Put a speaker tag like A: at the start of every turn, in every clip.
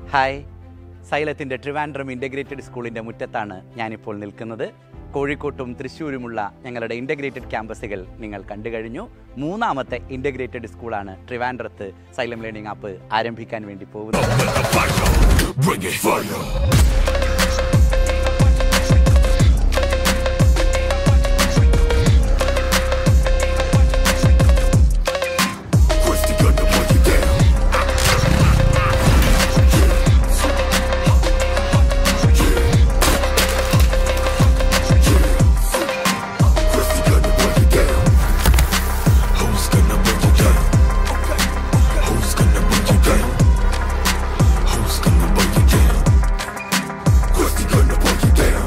A: Hi സൈലത്തിൻ്റെ Trivandrum integrated സ്കൂളിൻ്റെ മുറ്റത്താണ് ഞാനിപ്പോൾ നിൽക്കുന്നത് കോഴിക്കോട്ടും തൃശ്ശൂരുമുള്ള ഞങ്ങളുടെ ഇൻ്റഗ്രേറ്റഡ് ക്യാമ്പസുകൾ നിങ്ങൾ കണ്ടു കഴിഞ്ഞു മൂന്നാമത്തെ ഇൻ്റഗ്രേറ്റഡ് സ്കൂളാണ് ട്രിവാൻഡ്രത്ത് സൈലം ലേണിംഗ് ആപ്പ് ആരംഭിക്കാൻ വേണ്ടി പോകുന്നത്
B: Bring it fire. Push the gun to put you down. Push the gun to put you down. Who's gonna bring you down? Who's gonna bring you down? Who's gonna bring you down? Who's gonna bring you down?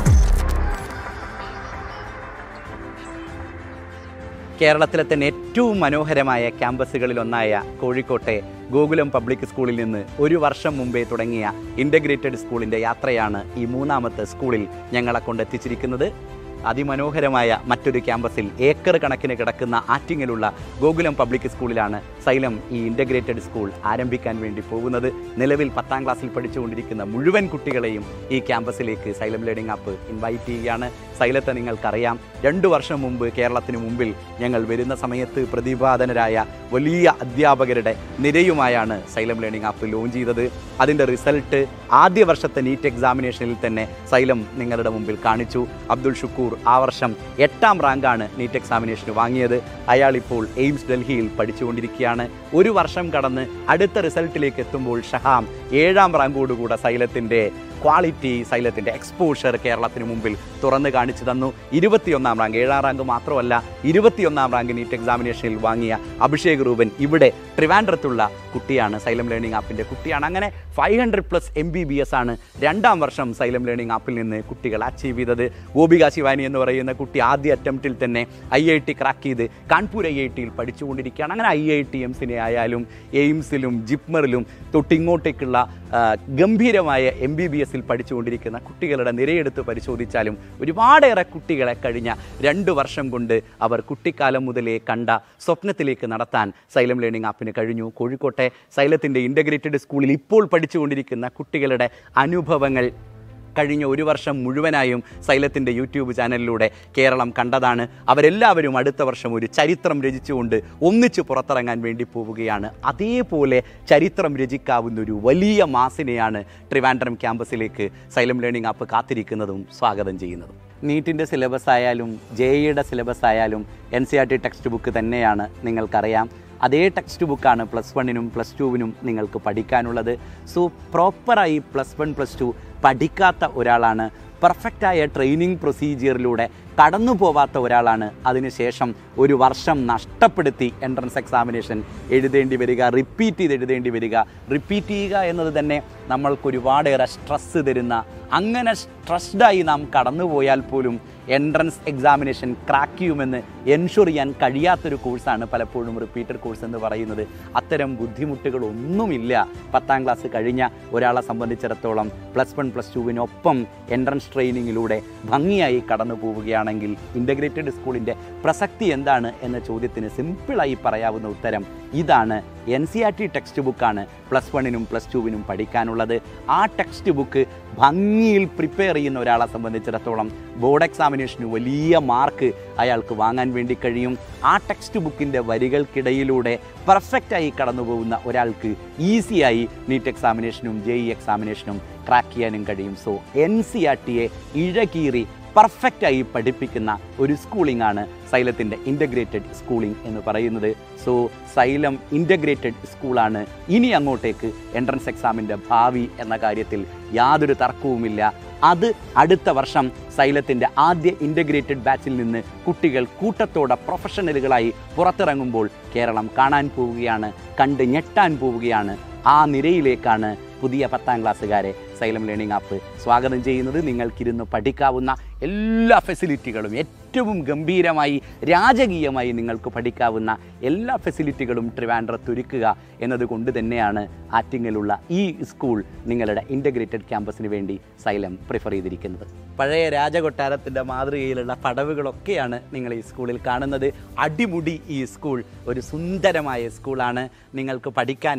A: കേരളത്തിലെ തന്നെ ഏറ്റവും മനോഹരമായ ക്യാമ്പസുകളിലൊന്നായ കോഴിക്കോട്ടെ Gokulam public സ്കൂളിൽ നിന്ന് ഒരു വർഷം മുമ്പേ തുടങ്ങിയ ഇൻ്റഗ്രേറ്റഡ് സ്കൂളിൻ്റെ യാത്രയാണ് ഈ മൂന്നാമത്തെ സ്കൂളിൽ ഞങ്ങളെ കൊണ്ടെത്തിച്ചിരിക്കുന്നത് അതിമനോഹരമായ മറ്റൊരു ക്യാമ്പസിൽ ഏക്കർ കണക്കിന് കിടക്കുന്ന ആറ്റിങ്ങലുള്ള ഗോകുലം പബ്ലിക് സ്കൂളിലാണ് സൈലം ഈ ഇൻ്റഗ്രേറ്റഡ് സ്കൂൾ ആരംഭിക്കാൻ വേണ്ടി പോകുന്നത് നിലവിൽ പത്താം ക്ലാസ്സിൽ പഠിച്ചുകൊണ്ടിരിക്കുന്ന മുഴുവൻ കുട്ടികളെയും ഈ ക്യാമ്പസിലേക്ക് സൈലം ലേണിംഗ് ആപ്പ് ഇൻവൈറ്റ് ചെയ്യുകയാണ് സൈലത്തെ നിങ്ങൾക്കറിയാം രണ്ടു വർഷം മുമ്പ് കേരളത്തിന് മുമ്പിൽ ഞങ്ങൾ വരുന്ന സമയത്ത് പ്രതിപാദനരായ വലിയ അധ്യാപകരുടെ നിരയുമായാണ് സൈലം ലേണിംഗ് ആപ്പ് ലോഞ്ച് ചെയ്തത് അതിൻ്റെ റിസൾട്ട് ആദ്യ വർഷത്തെ നീറ്റ് എക്സാമിനേഷനിൽ തന്നെ സൈലം നിങ്ങളുടെ മുമ്പിൽ കാണിച്ചു അബ്ദുൾ ഷുക്കൂർ ആ വർഷം എട്ടാം റാങ്കാണ് നീറ്റ് എക്സാമിനേഷന് വാങ്ങിയത് അയാൾ ഇപ്പോൾ എയിംസ് ഡൽഹിയിൽ പഠിച്ചുകൊണ്ടിരിക്കുകയാണ് ഒരു വർഷം കടന്ന് അടുത്ത റിസൾട്ടിലേക്ക് എത്തുമ്പോൾ ഷഹാം ഏഴാം റാങ്കോടുകൂടെ സൈലത്തിൻ്റെ ക്വാളിറ്റി സൈലത്തിൻ്റെ എക്സ്പോഷർ കേരളത്തിന് മുമ്പിൽ തുറന്ന് കാണിച്ചു തന്നു ഇരുപത്തിയൊന്നാം റാങ്ക് ഏഴാം റാങ്ക് മാത്രമല്ല ഇരുപത്തിയൊന്നാം റാങ്ക് നീറ്റ് എക്സാമിനേഷനിൽ വാങ്ങിയ അഭിഷേക് റൂബൻ ഇവിടെ ട്രിവാൻഡ്രത്തുള്ള കുട്ടിയാണ് സൈലം ലേണിംഗ് ആപ്പിൻ്റെ കുട്ടിയാണ് അങ്ങനെ five hundred plus M B B S ആണ് രണ്ടാം വർഷം സൈലം ലേണിംഗ് ആപ്പിൽ നിന്ന് കുട്ടികൾ അച്ചീവ് ചെയ്തത് ഗോപിക ശിവാനി എന്ന് പറയുന്ന കുട്ടി ആദ്യ അറ്റംപ്റ്റിൽ തന്നെ ഐ ഐ ടി ക്രാക്ക് ചെയ്ത് കാൺപൂർ ഐ ഐ ടിയിൽ പഠിച്ചുകൊണ്ടിരിക്കുകയാണ് അങ്ങനെ ഐ ഐ ടി എംസിനെ ആയാലും എയിംസിലും ജിപ്മറിലും തൊട്ടിങ്ങോട്ടേക്കുള്ള ആ, ഗംഭീരമായ എം ബി ബി എസിൽ പഠിച്ചുകൊണ്ടിരിക്കുന്ന കുട്ടികളുടെ നിരയെടുത്ത് പരിശോധിച്ചാലും ഒരുപാടേറെ കുട്ടികളെ കഴിഞ്ഞ രണ്ട് വർഷം കൊണ്ട് അവർ കുട്ടിക്കാലം മുതലേ കണ്ട സ്വപ്നത്തിലേക്ക് നടത്താൻ സൈലം ലേണിംഗ് ആപ്പിന് കഴിഞ്ഞു കോഴിക്കോട്ടെ സൈലത്തിൻ്റെ ഇൻ്റഗ്രേറ്റഡ് സ്കൂളിൽ ഇപ്പോൾ പഠിച്ചുകൊണ്ടിരിക്കുന്ന കുട്ടികളുടെ അനുഭവങ്ങൾ കഴിഞ്ഞ ഒരു വർഷം മുഴുവനായും സൈലത്തിൻ്റെ യൂട്യൂബ് ചാനലിലൂടെ കേരളം കണ്ടതാണ് അവരെല്ലാവരും അടുത്ത വർഷം ഒരു ചരിത്രം രചിച്ചുകൊണ്ട് ഒന്നിച്ച് പുറത്തിറങ്ങാൻ വേണ്ടി പോവുകയാണ് അതേപോലെ ചരിത്രം രചിക്കാവുന്ന ഒരു വലിയ മാസിനെയാണ് ട്രിവാൻഡ്രം ക്യാമ്പസിലേക്ക് സൈലം ലേണിംഗ് ആപ്പ് കാത്തിരിക്കുന്നതും സ്വാഗതം ചെയ്യുന്നതും നീറ്റിൻ്റെ സിലബസ് ആയാലും ജെ ഇയുടെ സിലബസ് ആയാലും N C R T textbook തന്നെയാണ് നിങ്ങൾക്കറിയാം അതേ ടെക്സ്റ്റ് ബുക്കാണ് പ്ലസ് വണ്ണിനും പ്ലസ് ടുവിനും നിങ്ങൾക്ക് പഠിക്കാനുള്ളത് സോ പ്രോപ്പറായി പ്ലസ് വൺ പ്ലസ് ടു പഠിക്കാത്ത ഒരാളാണ് പെർഫെക്റ്റായ ട്രെയിനിങ് പ്രൊസീജിയറിലൂടെ കടന്നു പോവാത്ത ഒരാളാണ് അതിനുശേഷം ഒരു വർഷം നഷ്ടപ്പെടുത്തി എൻട്രൻസ് എക്സാമിനേഷൻ എഴുതേണ്ടി വരിക റിപ്പീറ്റ് ചെയ്ത് എഴുതേണ്ടി വരിക റിപ്പീറ്റ് ചെയ്യുക എന്നത് തന്നെ നമ്മൾക്ക് ഒരുപാടേറെ സ്ട്രെസ്സ് തരുന്ന അങ്ങനെ സ്ട്രെസ്ഡായി നാം കടന്നുപോയാൽ പോലും എൻട്രൻസ് എക്സാമിനേഷൻ ക്രാക്ക് ചെയ്യുമെന്ന് എൻഷുർ ചെയ്യാൻ കഴിയാത്തൊരു കോഴ്സാണ് പലപ്പോഴും റിപ്പീറ്റഡ് കോഴ്സ് എന്ന് പറയുന്നത് അത്തരം ബുദ്ധിമുട്ടുകളൊന്നുമില്ല പത്താം ക്ലാസ് കഴിഞ്ഞ ഒരാളെ സംബന്ധിച്ചിടത്തോളം പ്ലസ് വൺ പ്ലസ് ടുവിനൊപ്പം എൻട്രൻസ് ട്രെയിനിങ്ങിലൂടെ ഭംഗിയായി കടന്നു പോവുകയാണെങ്കിൽ ഇൻ്റഗ്രേറ്റഡ് സ്കൂളിൻ്റെ പ്രസക്തി എന്താണ് എന്ന ചോദ്യത്തിന് സിമ്പിളായി പറയാവുന്ന ഉത്തരം ഇതാണ് N C R T text ബുക്കാണ് പ്ലസ് വണ്ണിനും പ്ലസ് ടുവിനും പഠിക്കാനുള്ളത് ആ ടെക്സ്റ്റ് ബുക്ക് ഭംഗിയിൽ പ്രിപ്പയർ ചെയ്യുന്ന ഒരാളെ സംബന്ധിച്ചിടത്തോളം ബോർഡ് എക്സാമിനേഷന് വലിയ മാർക്ക് അയാൾക്ക് വാങ്ങാൻ വേണ്ടി കഴിയും ആ ടെക്സ്റ്റ് ബുക്കിൻ്റെ വരികൾക്കിടയിലൂടെ പെർഫെക്റ്റായി കടന്നു പോകുന്ന ഒരാൾക്ക് ഈസിയായി നീറ്റ് എക്സാമിനേഷനും ജെ ഇ എക്സാമിനേഷനും ക്രാക്ക് ചെയ്യാനും കഴിയും സോ എൻ സി ആർ ടിയെ ഇഴകീറി പെർഫെക്റ്റായി പഠിപ്പിക്കുന്ന ഒരു സ്കൂളിംഗ് ആണ് സൈലത്തിൻ്റെ ഇൻ്റഗ്രേറ്റഡ് സ്കൂളിംഗ് എന്ന് പറയുന്നത് സോ സൈലം ഇൻ്റഗ്രേറ്റഡ് സ്കൂളാണ് ഇനി അങ്ങോട്ടേക്ക് എൻട്രൻസ് എക്സാമിൻ്റെ ഭാവി എന്ന കാര്യത്തിൽ യാതൊരു തർക്കവുമില്ല അത് അടുത്ത വർഷം സൈലത്തിൻ്റെ ആദ്യ ഇൻ്റഗ്രേറ്റഡ് ബാച്ചിൽ നിന്ന് കുട്ടികൾ കൂട്ടത്തോടെ പ്രൊഫഷണലുകളായി പുറത്തിറങ്ങുമ്പോൾ കേരളം കാണാൻ പോവുകയാണ് കണ്ട് ഞെട്ടാൻ പോവുകയാണ് ആ നിരയിലേക്കാണ് പുതിയ പത്താം ക്ലാസ്സുകാരെ സൈലം ലേണിംഗ് ആപ്പ് സ്വാഗതം ചെയ്യുന്നത് നിങ്ങൾക്കിരുന്ന് പഠിക്കാവുന്ന എല്ലാ ഫെസിലിറ്റികളും ഏറ്റവും ഗംഭീരമായി രാജകീയമായി നിങ്ങൾക്ക് പഠിക്കാവുന്ന എല്ലാ ഫെസിലിറ്റികളും ട്രിവാൻഡ്രത്തൊരുക്കുക എന്നതുകൊണ്ട് തന്നെയാണ് ആറ്റിങ്ങലുള്ള ഈ സ്കൂൾ നിങ്ങളുടെ ഇൻ്റഗ്രേറ്റഡ് ക്യാമ്പസിന് വേണ്ടി സൈലം പ്രിഫർ ചെയ്തിരിക്കുന്നത് പഴയ രാജകൊട്ടാരത്തിൻ്റെ മാതൃകയിലുള്ള പടവുകളൊക്കെയാണ് നിങ്ങൾ ഈ സ്കൂളിൽ കാണുന്നത് അടിമുടി ഈ സ്കൂൾ ഒരു സുന്ദരമായ സ്കൂളാണ് നിങ്ങൾക്ക് പഠിക്കാൻ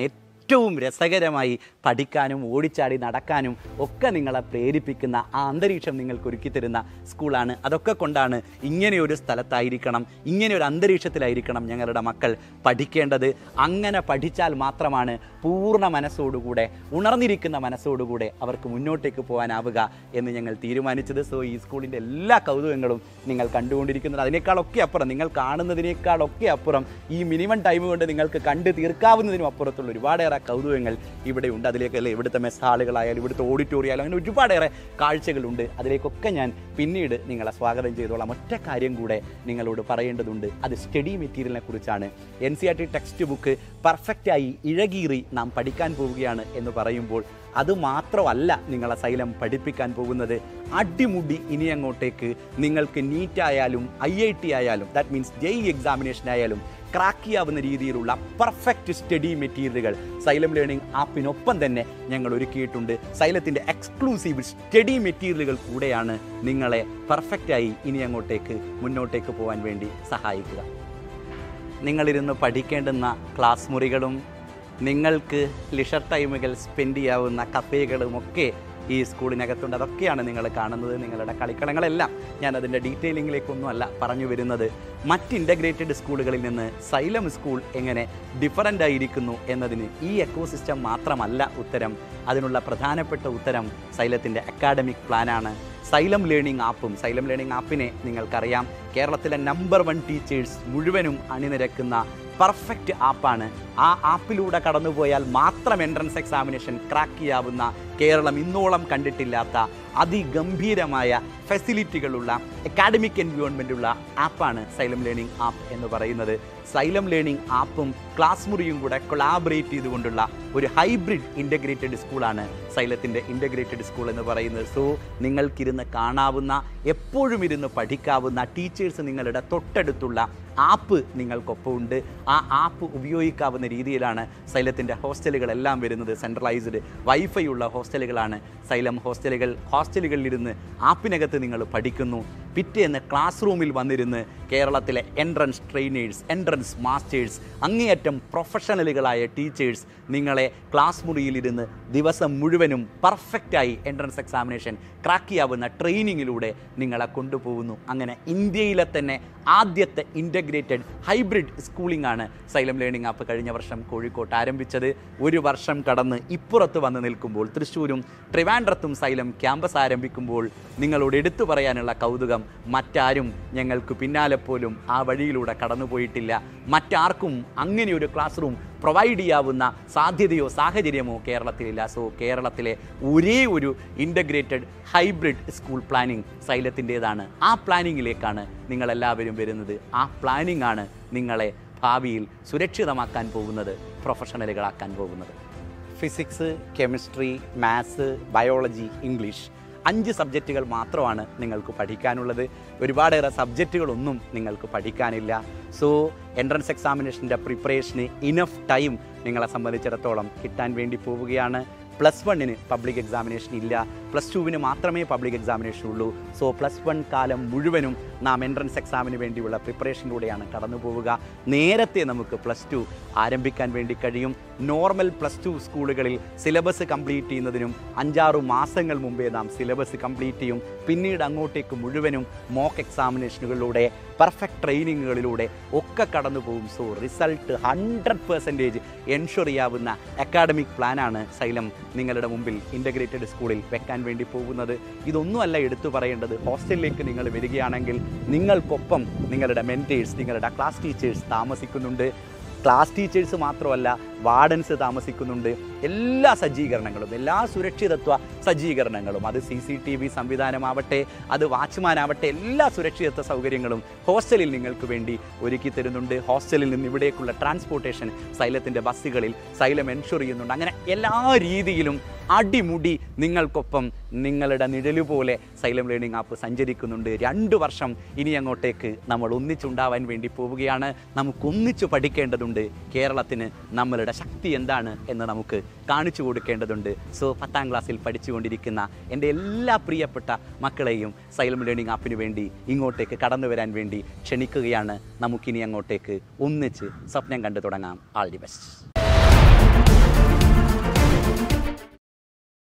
A: ഏറ്റവും രസകരമായി പഠിക്കാനും ഓടിച്ചാടി നടക്കാനും ഒക്കെ നിങ്ങളെ പ്രേരിപ്പിക്കുന്ന ആ അന്തരീക്ഷം നിങ്ങൾക്ക് ഒരുക്കി തരുന്ന സ്കൂളാണ് അതൊക്കെ കൊണ്ടാണ് ഇങ്ങനെ ഒരു സ്ഥലത്തായിരിക്കണം ഇങ്ങനെ ഒരു അന്തരീക്ഷത്തിലായിരിക്കണം ഞങ്ങളുടെ മക്കൾ പഠിക്കേണ്ടത് അങ്ങനെ പഠിച്ചാൽ മാത്രമാണ് പൂർണ്ണ മനസ്സോടുകൂടെ ഉണർന്നിരിക്കുന്ന മനസ്സോടുകൂടെ അവർക്ക് മുന്നോട്ടേക്ക് പോകാനാവുക എന്ന് ഞങ്ങൾ തീരുമാനിച്ചത് സോ ഈ സ്കൂളിൻ്റെ എല്ലാ കൗതുകങ്ങളും നിങ്ങൾ കണ്ടുകൊണ്ടിരിക്കുന്നത് അതിനേക്കാളൊക്കെ അപ്പുറം നിങ്ങൾ കാണുന്നതിനേക്കാളൊക്കെ അപ്പുറം ഈ മിനിമം ടൈം കൊണ്ട് നിങ്ങൾക്ക് കണ്ട് തീർക്കാവുന്നതിനും അപ്പുറത്തുള്ള ഒരുപാടേറെ കൗതുകങ്ങൾ ഇവിടെ ഉണ്ട് അതിലേക്കല്ലേ ഇവിടുത്തെ മെസ് ഹാളുകളായാലും ഇവിടുത്തെ ഓഡിറ്റോറിയം ആയാലും അങ്ങനെ ഒരുപാടേറെ കാഴ്ചകളുണ്ട് അതിലേക്കൊക്കെ ഞാൻ പിന്നീട് നിങ്ങളെ സ്വാഗതം ചെയ്തോളാം ഒറ്റ കാര്യം കൂടെ നിങ്ങളോട് പറയേണ്ടതുണ്ട് അത് സ്റ്റഡി മെറ്റീരിയലിനെ കുറിച്ചാണ് N C R T textbook പെർഫെക്റ്റായി ഇഴകീറി നാം പഠിക്കാൻ പോവുകയാണ് എന്ന് പറയുമ്പോൾ അത് മാത്രമല്ല നിങ്ങളെ സൈലം പഠിപ്പിക്കാൻ പോകുന്നത് അടിമുടി ഇനി അങ്ങോട്ടേക്ക് നിങ്ങൾക്ക് നീറ്റ് ആയാലും ഐ ഐ ടി ആയാലും ദാറ്റ് മീൻസ് ജെ എക്സാമിനേഷൻ ആയാലും ക്രാക്ക് ചെയ്യാവുന്ന രീതിയിലുള്ള പെർഫെക്റ്റ് സ്റ്റഡി മെറ്റീരിയലുകൾ സൈലം ലേണിംഗ് ആപ്പിനൊപ്പം തന്നെ ഞങ്ങൾ ഒരുക്കിയിട്ടുണ്ട് സൈലത്തിൻ്റെ എക്സ്ക്ലൂസീവ് സ്റ്റഡി മെറ്റീരിയലുകൾ കൂടെയാണ് നിങ്ങളെ പെർഫെക്റ്റായി ഇനി അങ്ങോട്ടേക്ക് മുന്നോട്ടേക്ക് പോകാൻ വേണ്ടി സഹായിക്കുക നിങ്ങളിരുന്ന് പഠിക്കേണ്ടുന്ന ക്ലാസ് മുറികളും നിങ്ങൾക്ക് ലിഷർ ടൈമുകൾ സ്പെൻഡ് ചെയ്യാവുന്ന കഫേകളും ഒക്കെ ഈ സ്കൂളിനകത്തുണ്ട് അതൊക്കെയാണ് നിങ്ങൾ കാണുന്നത് നിങ്ങളുടെ കളിക്കളങ്ങളെല്ലാം ഞാൻ അതിൻ്റെ ഡീറ്റെയിലിങ്ങിലേക്കൊന്നും അല്ല പറഞ്ഞു വരുന്നത് മറ്റ് ഇൻ്റഗ്രേറ്റഡ് സ്കൂളുകളിൽ നിന്ന് സൈലം സ്കൂൾ എങ്ങനെ ഡിഫറൻ്റ് ആയിരിക്കുന്നു എന്നതിന് ഈ എക്കോസിസ്റ്റം മാത്രമല്ല ഉത്തരം അതിനുള്ള പ്രധാനപ്പെട്ട ഉത്തരം സൈലത്തിൻ്റെ അക്കാഡമിക് പ്ലാനാണ് സൈലം ലേണിംഗ് ആപ്പും സൈലം ലേണിംഗ് ആപ്പിനെ നിങ്ങൾക്കറിയാം കേരളത്തിലെ നമ്പർ വൺ ടീച്ചേഴ്സ് മുഴുവനും അണിനിരക്കുന്ന പെർഫെക്റ്റ് ആപ്പാണ് ആ ആപ്പിലൂടെ കടന്നുപോയാൽ മാത്രം എൻട്രൻസ് എക്സാമിനേഷൻ ക്രാക്ക് ചെയ്യാവുന്ന കേരളം ഇന്നോളം കണ്ടിട്ടില്ലാത്ത അതിഗംഭീരമായ ഫെസിലിറ്റികളുള്ള അക്കാഡമിക് എൻവയോൺമെൻറ്റുള്ള ആപ്പാണ് സൈലം ലേണിംഗ് ആപ്പ് എന്ന് പറയുന്നത് സൈലം ലേണിംഗ് ആപ്പും ക്ലാസ് മുറിയും കൂടെ കൊളാബറേറ്റ് ചെയ്തുകൊണ്ടുള്ള ഒരു ഹൈബ്രിഡ് ഇൻ്റഗ്രേറ്റഡ് സ്കൂളാണ് സൈലത്തിൻ്റെ ഇൻ്റഗ്രേറ്റഡ് സ്കൂൾ എന്ന് പറയുന്നത് സോ നിങ്ങൾക്കിരുന്ന് കാണാവുന്ന എപ്പോഴും ഇരുന്ന് പഠിക്കാവുന്ന ടീച്ചേഴ്സ് നിങ്ങളുടെ തൊട്ടടുത്തുള്ള ആപ്പ് നിങ്ങൾക്കൊപ്പം ഉണ്ട് ആ ആപ്പ് ഉപയോഗിക്കാവുന്ന രീതിയിലാണ് സൈലത്തിൻ്റെ ഹോസ്റ്റലുകളെല്ലാം വരുന്നത് സെൻട്രലൈസ്ഡ് വൈഫൈ ഉള്ള ഹോസ്റ്റലുകളാണ് സൈലം ഹോസ്റ്റലുകൾ ഹോസ്റ്റലുകളിലിരുന്ന് ആപ്പിനകത്ത് നിങ്ങൾ പഠിക്കുന്നു പിറ്റേന്ന് ക്ലാസ് റൂമിൽ വന്നിരുന്ന് കേരളത്തിലെ എൻട്രൻസ് ട്രെയിനേഴ്സ് എൻട്രൻസ് മാസ്റ്റേഴ്സ് അങ്ങേയറ്റം പ്രൊഫഷണലുകളായ ടീച്ചേഴ്സ് നിങ്ങളെ ക്ലാസ് മുറിയിലിരുന്ന് ദിവസം മുഴുവനും പെർഫെക്റ്റായി എൻട്രൻസ് എക്സാമിനേഷൻ ക്രാക്ക് ചെയ്യാവുന്ന ട്രെയിനിങ്ങിലൂടെ നിങ്ങളെ കൊണ്ടുപോകുന്നു അങ്ങനെ ഇന്ത്യയിലെ തന്നെ ആദ്യത്തെ ഇൻ്റഗ്രേറ്റഡ് ഹൈബ്രിഡ് സ്കൂളിംഗ് ആണ് സൈലം ലേണിംഗ് ആപ്പ് കഴിഞ്ഞ വർഷം കോഴിക്കോട്ട് ആരംഭിച്ചത് ഒരു വർഷം കടന്ന് ഇപ്പുറത്ത് വന്ന് നിൽക്കുമ്പോൾ തൃശ്ശൂരും ട്രിവാൻഡ്രത്തും സൈലം ക്യാമ്പസ് ആരംഭിക്കുമ്പോൾ നിങ്ങളോട് എടുത്തു പറയാനുള്ള കൗതുകം മറ്റാരും ഞങ്ങൾക്ക് പിന്നാലെ പോലും ആ വഴിയിലൂടെ കടന്നുപോയിട്ടില്ല മറ്റാർക്കും അങ്ങനെ ഒരു ക്ലാസ് റൂം പ്രൊവൈഡ് ചെയ്യാവുന്ന സാധ്യതയോ സാഹചര്യമോ കേരളത്തിലില്ല സോ കേരളത്തിലെ ഒരേ ഒരു ഇൻ്റഗ്രേറ്റഡ് ഹൈബ്രിഡ് സ്കൂൾ പ്ലാനിംഗ് സൈലത്തിൻ്റേതാണ് ആ പ്ലാനിങ്ങിലേക്കാണ് നിങ്ങളെല്ലാവരും വരുന്നത് ആ പ്ലാനിംഗ് ആണ് നിങ്ങളെ ഭാവിയിൽ സുരക്ഷിതമാക്കാൻ പോകുന്നത് പ്രൊഫഷണലുകളാക്കാൻ പോകുന്നത് physics chemistry maths biology English അഞ്ച് സബ്ജക്റ്റുകൾ മാത്രമാണ് നിങ്ങൾക്ക് പഠിക്കാനുള്ളത് ഒരുപാടേറെ സബ്ജക്റ്റുകളൊന്നും നിങ്ങൾക്ക് പഠിക്കാനില്ല സോ എൻട്രൻസ് എക്സാമിനേഷൻ്റെ പ്രിപ്പറേഷന് ഇനഫ് ടൈം നിങ്ങളെ സംബന്ധിച്ചിടത്തോളം കിട്ടാൻ വേണ്ടി പോവുകയാണ് പ്ലസ് വണ്ണിന് പബ്ലിക് എക്സാമിനേഷൻ ഇല്ല പ്ലസ് ടുവിന് മാത്രമേ പബ്ലിക് എക്സാമിനേഷൻ ഉള്ളൂ സോ പ്ലസ് വൺ കാലം മുഴുവനും നാം എൻട്രൻസ് എക്സാമിന് വേണ്ടിയുള്ള പ്രിപ്പറേഷനിലൂടെയാണ് കടന്നു പോവുക നേരത്തെ നമുക്ക് പ്ലസ് ടു ആരംഭിക്കാൻ വേണ്ടി കഴിയും നോർമൽ പ്ലസ് ടു സ്കൂളുകളിൽ സിലബസ് കംപ്ലീറ്റ് ചെയ്യുന്നതിനും അഞ്ചാറ് മാസങ്ങൾ മുമ്പേ നാം സിലബസ് കംപ്ലീറ്റ് ചെയ്യും പിന്നീട് അങ്ങോട്ടേക്ക് മുഴുവനും മോക്ക് എക്സാമിനേഷനുകളിലൂടെ പെർഫെക്റ്റ് ട്രെയിനിങ്ങുകളിലൂടെ ഒക്കെ കടന്നു പോകും so result hundred percentage ensure ചെയ്യാവുന്ന അക്കാഡമിക് പ്ലാനാണ് സൈലം നിങ്ങളുടെ മുമ്പിൽ ഇൻ്റഗ്രേറ്റഡ് സ്കൂളിൽ വെക്കാൻ വേണ്ടി പോകുന്നത് ഇതൊന്നുമല്ല എടുത്തു പറയേണ്ടത് ഹോസ്റ്റലിലേക്ക് നിങ്ങൾ വരികയാണെങ്കിൽ നിങ്ങൾക്കൊപ്പം നിങ്ങളുടെ മെൻറ്റേഴ്സ് നിങ്ങളുടെ ക്ലാസ് ടീച്ചേഴ്സ് താമസിക്കുന്നുണ്ട് ക്ലാസ് ടീച്ചേഴ്സ് മാത്രമല്ല വാർഡൻസ് താമസിക്കുന്നുണ്ട് എല്ലാ സജ്ജീകരണങ്ങളും എല്ലാ സുരക്ഷിതത്വ സജ്ജീകരണങ്ങളും അത് സി സി ടി വി സംവിധാനമാവട്ടെ അത് വാച്ച്മാൻ ആവട്ടെ എല്ലാ സുരക്ഷിതത്വ സൗകര്യങ്ങളും ഹോസ്റ്റലിൽ നിങ്ങൾക്ക് വേണ്ടി ഒരുക്കി തരുന്നുണ്ട് ഹോസ്റ്റലിൽ നിന്ന് ഇവിടേക്കുള്ള ട്രാൻസ്പോർട്ടേഷൻ സൈലത്തിൻ്റെ ബസ്സുകളിൽ സൈലം എൻഷുർ ചെയ്യുന്നുണ്ട് അങ്ങനെ എല്ലാ രീതിയിലും അടിമുടി നിങ്ങൾക്കൊപ്പം നിങ്ങളുടെ നിഴല് പോലെ സൈലം ലേണിംഗ് ആപ്പ് സഞ്ചരിക്കുന്നുണ്ട് രണ്ട് വർഷം ഇനി അങ്ങോട്ടേക്ക് നമ്മൾ ഒന്നിച്ചുണ്ടാവാൻ വേണ്ടി പോവുകയാണ് നമുക്ക് ഒന്നിച്ചു പഠിക്കേണ്ടതുണ്ട് കേരളത്തിന് നമ്മളുടെ ശക്തി എന്താണ് എന്ന് നമുക്ക് കാണിച്ചു കൊടുക്കേണ്ടതുണ്ട് സോ പത്താം ക്ലാസ്സിൽ പഠിച്ചുകൊണ്ടിരിക്കുന്ന എൻ്റെ എല്ലാ പ്രിയപ്പെട്ട മക്കളെയും സൈലം ലേണിംഗ് ആപ്പിന് വേണ്ടി ഇങ്ങോട്ടേക്ക് കടന്നു വരാൻ വേണ്ടി ക്ഷണിക്കുകയാണ് നമുക്കിനി അങ്ങോട്ടേക്ക് ഒന്നിച്ച് സ്വപ്നം കണ്ടു തുടങ്ങാം ആൾ ദി ബെസ്റ്റ്